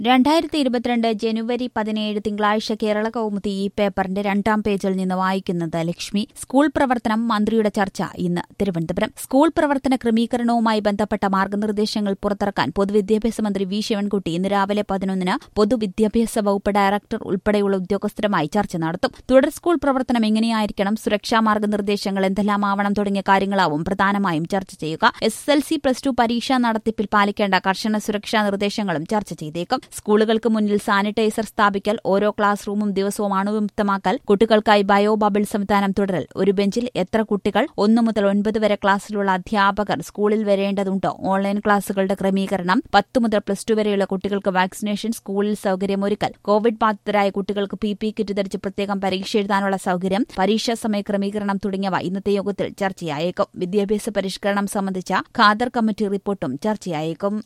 രണ്ടായിരത്തി ഇരുപത്തിരണ്ട് ജനുവരി പതിനേഴ് തിങ്കളാഴ്ച കേരള കൗമുദി ഈ പേപ്പറിന്റെ രണ്ടാം പേജിൽ നിന്ന് വായിക്കുന്നത് ലക്ഷ്മി സ്കൂൾ പ്രവർത്തനം മന്ത്രിയുടെ ചർച്ച ഇന്ന് തിരുവനന്തപുരം സ്കൂൾ പ്രവർത്തന ക്രമീകരണവുമായി ബന്ധപ്പെട്ട മാർഗനിർദ്ദേശങ്ങൾ പുറത്തിറക്കാൻ പൊതുവിദ്യാഭ്യാസ മന്ത്രി വി ശിവൻകുട്ടി ഇന്ന് രാവിലെ പതിനൊന്നിന് പൊതുവിദ്യാഭ്യാസ വകുപ്പ് ഡയറക്ടർ ഉൾപ്പെടെയുള്ള ഉദ്യോഗസ്ഥരുമായി ചർച്ച നടത്തും തുടർ സ്കൂൾ പ്രവർത്തനം എങ്ങനെയായിരിക്കണം സുരക്ഷാ മാർഗനിർദ്ദേശങ്ങൾ എന്തെല്ലാമാവണം തുടങ്ങിയ കാര്യങ്ങളാവും പ്രധാനമായും ചർച്ച ചെയ്യുക S S L C plus two പരീക്ഷാ നടത്തിപ്പിൽ പാലിക്കേണ്ട കർശന സുരക്ഷാ നിർദ്ദേശങ്ങളും ചർച്ച ചെയ്തേക്കും സ്കൂളുകൾക്ക് മുന്നിൽ സാനിറ്റൈസർ സ്ഥാപിക്കൽ ഓരോ ക്ലാസ് റൂമും ദിവസവും അണുവിമുക്തമാക്കൽ കുട്ടികൾക്കായി ബയോ ബബിൾ സംവിധാനം തുടരൽ ഒരു ബെഞ്ചിൽ എത്ര കുട്ടികൾ ഒന്നു മുതൽ ഒൻപത് വരെ ക്ലാസ്സിലുള്ള അധ്യാപകർ സ്കൂളിൽ വരേണ്ടതുണ്ടോ ഓൺലൈൻ ക്ലാസുകളുടെ ക്രമീകരണം പത്ത് മുതൽ പ്ലസ് ടു വരെയുള്ള കുട്ടികൾക്ക് വാക്സിനേഷൻ സ്കൂളിൽ സൌകര്യമൊരുക്കൽ കോവിഡ് ബാധിതരായ കുട്ടികൾക്ക് പി പി കിറ്റ് ധരിച്ച് പ്രത്യേകം പരീക്ഷ എഴുതാനുള്ള സൌകര്യം പരീക്ഷാ സമയ ക്രമീകരണം തുടങ്ങിയവ ഇന്നത്തെ യോഗത്തിൽ ചർച്ചയായേക്കും വിദ്യാഭ്യാസ പരിഷ്കരണം സംബന്ധിച്ച ഖാദർ കമ്മിറ്റി റിപ്പോർട്ടും ചർച്ചയായേക്കും